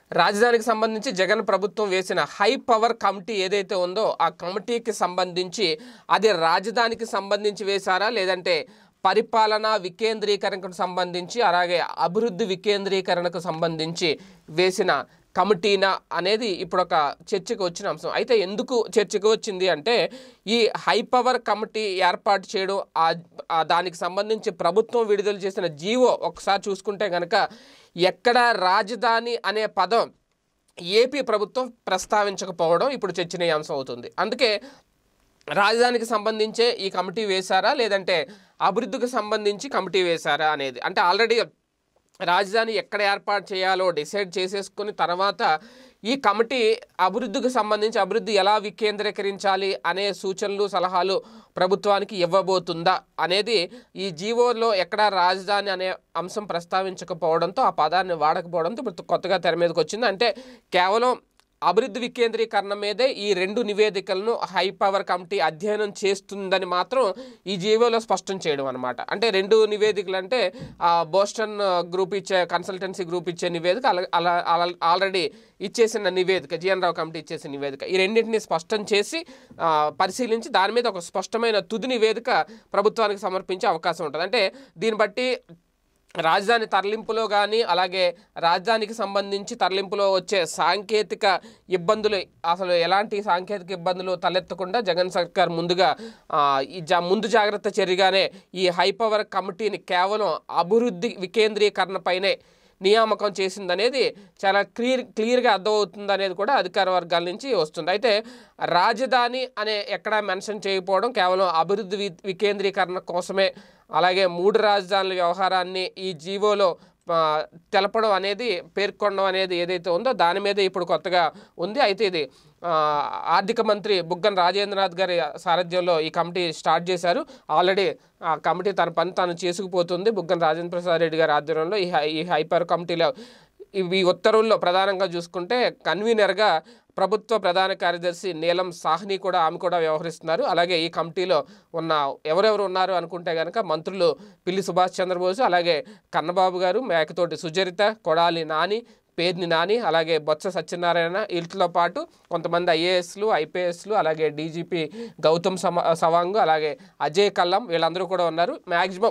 రాజధానికి సంబంధించి జగన్ ప్రభుత్వం వేసిన హై పవర్ కమిటీ ఏదైతే ఉందో ఆ కమిటీకి సంబంధించి అది రాజధానికి సంబంధించి వేశారా లేదంటే పరిపాలన వికేంద్రీకరణకు సంబంధించి అలాగే అభివృద్ధి వికేంద్రీకరణకు సంబంధించి వేసిన కమిటీనా అనేది ఇప్పుడు ఒక చర్చకు వచ్చిన అంశం అయితే ఎందుకు చర్చకు వచ్చింది అంటే ఈ హై పవర్ కమిటీ ఏర్పాటు చేయడం ఆ ఆ దానికి సంబంధించి ప్రభుత్వం విడుదల చేసిన జీవో ఒకసారి చూసుకుంటే కనుక ఎక్కడ రాజధాని అనే పదం ఏపీ ప్రభుత్వం ప్రస్తావించకపోవడం ఇప్పుడు చర్చనీయాంశం అవుతుంది అందుకే రాజధానికి సంబంధించే ఈ కమిటీ వేశారా లేదంటే అభివృద్ధికి సంబంధించి కమిటీ వేశారా అనేది అంటే ఆల్రెడీ రాజధాని ఎక్కడ ఏర్పాటు చేయాలో డిసైడ్ చేసేసుకుని తర్వాత ఈ కమిటీ అభివృద్ధికి సంబంధించి అభివృద్ధి ఎలా వికేంద్రీకరించాలి అనే సూచనలు సలహాలు ప్రభుత్వానికి ఇవ్వబోతుందా అనేది ఈ జీవోలో ఎక్కడ రాజధాని అనే అంశం ప్రస్తావించకపోవడంతో ఆ పదాన్ని వాడకపోవడంతో ఇప్పుడు కొత్తగా తెర మీదకి వచ్చింది అంటే కేవలం అభివృద్ధి వికేంద్రీకరణ మీదే ఈ రెండు నివేదికలను హై పవర్ కమిటీ అధ్యయనం చేస్తుందని మాత్రం ఈ జీవోలో స్పష్టం చేయడం అనమాట అంటే రెండు నివేదికలు అంటే ఆ, బోస్టన్ గ్రూప్ ఇచ్చే కన్సల్టెన్సీ గ్రూప్ ఇచ్చే నివేదిక అలా అలా అలా ఆల్రెడీ ఇచ్చేసిన నివేదిక జిఎన్ రావు కమిటీ ఇచ్చేసిన నివేదిక ఈ రెండింటిని స్పష్టం చేసి ఆ, పరిశీలించి దాని మీద ఒక స్పష్టమైన తుది నివేదిక ప్రభుత్వానికి సమర్పించే అవకాశం ఉంటుంది అంటే దీన్ని బట్టి రాజధాని తరలింపులో కానీ అలాగే రాజధానికి సంబంధించి తరలింపులో వచ్చే సాంకేతిక ఇబ్బందులు అసలు ఎలాంటి సాంకేతిక ఇబ్బందులు తలెత్తకుండా జగన్ సర్కార్ ముందుగా ఆ, ఈ జా ముందు జాగ్రత్త చర్యగానే ఈ హై పవర్ కమిటీని కేవలం అభివృద్ధి వికేంద్రీకరణపైనే నియామకం చేసిందనేది చాలా క్లియర్ క్లియర్గా అర్థమవుతుంది అనేది కూడా అధికార వర్గాల నుంచి వస్తుంది అయితే రాజధాని అనే ఎక్కడా మెన్షన్ చేయకపోవడం కేవలం అభివృద్ధి వి- వికేంద్రీకరణ కోసమే అలాగే మూడు రాజధానుల వ్యవహారాన్ని ఈ జీవోలో ఆ, తెలపడం అనేది పేర్కొనడం అనేది ఏదైతే ఉందో దాని మీద ఇప్పుడు కొత్తగా ఉంది అయితే ఇది ఆ, ఆర్థిక మంత్రి బుగ్గన రాజేంద్రనాథ్ గారి సారథ్యంలో ఈ కమిటీ స్టార్ట్ చేశారు ఆల్రెడీ ఆ కమిటీ తన పని తాను చేసుకుపోతుంది బుగ్గన రాజేంద్ర ప్రసాద్ రెడ్డి గారి ఆధ్వర్యంలో ఈ హై- ఈ హైపర్ కమిటీలో ఇవి ఉత్తర్వుల్లో ప్రధానంగా చూసుకుంటే కన్వీనర్గా ప్రభుత్వ ప్రధాన కార్యదర్శి నీలం సాహ్ని కూడా ఆమె కూడా వ్యవహరిస్తున్నారు అలాగే ఈ కమిటీలో ఉన్న ఎవరెవరు ఉన్నారు అనుకుంటే కనుక మంత్రులు పిల్లి సుభాష్ చంద్రబోస్ అలాగే కన్నబాబు గారు మేకతోటి సుచరిత కొడాలి నాని పేర్ని నాని అలాగే బొత్స సత్యనారాయణ వీటితో పాటు కొంతమంది ఐఏఎస్లు ఐపీఎస్లు అలాగే డీజీపీ గౌతమ్ సమ సవాంగ్ అలాగే అజయ్ కల్లం వీళ్ళందరూ కూడా ఉన్నారు మ్యాక్సిమం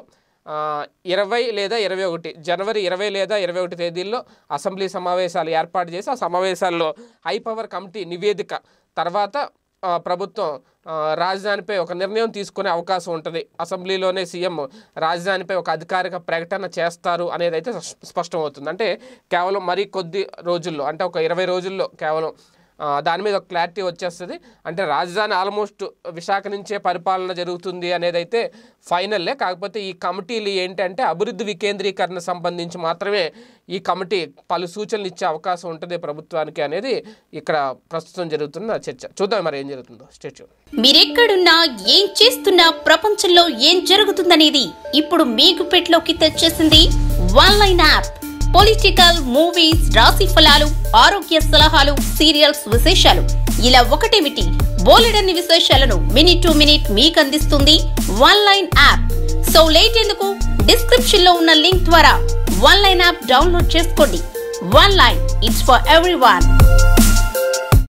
ఇరవై లేదా ఇరవై ఒకటి జనవరి ఇరవై లేదా ఇరవై ఒకటి తేదీల్లో అసెంబ్లీ సమావేశాలు ఏర్పాటు చేసి ఆ సమావేశాల్లో హై పవర్ కమిటీ నివేదిక తర్వాత ఆ, ప్రభుత్వం ఆ, రాజధానిపై ఒక నిర్ణయం తీసుకునే అవకాశం ఉంటుంది అసెంబ్లీలోనే సీఎం రాజధానిపై ఒక అధికారిక ప్రకటన చేస్తారు అనేది అయితే స్పష్టం అవుతుంది అంటే కేవలం మరి కొద్ది రోజుల్లో అంటే ఒక ఇరవై రోజుల్లో కేవలం ఆ, దాని మీద ఒక క్లారిటీ వచ్చేస్తుంది అంటే రాజధాని ఆల్మోస్ట్ విశాఖ నుంచే పరిపాలన జరుగుతుంది అనేది అయితే ఫైనల్లే కాకపోతే ఈ కమిటీలు ఏంటంటే అభివృద్ధి వికేంద్రీకరణ సంబంధించి మాత్రమే ఈ కమిటీ పలు సూచనలు ఇచ్చే అవకాశం ఉంటుంది ప్రభుత్వానికి అనేది ఇక్కడ ప్రస్తుతం జరుగుతున్న చర్చ చూద్దాం మరి ఏం జరుగుతుందో స్టేట్యూ మీరెక్కడున్నా ఏం చేస్తున్నా ప్రపంచంలో ఏం జరుగుతుందనేది ఇప్పుడు మీకు పెట్లోకి తెచ్చేసింది one line app political movies రాశి ఫలాలు ఆరోగ్య సలహాలు సీరియల్స్ విశేషాలు ఇలా ఒకటేమిటి బోలెడన్ని విశేషాలను మినిట్ టు మినిట్ మీకు అందిస్తుంది one line app so late ఎందుకు డిస్క్రిప్షన్ లో ఉన్న లింక్ ద్వారా వన్ లైన్ యాప్ డౌన్లోడ్ చేసుకోండి one line it's for every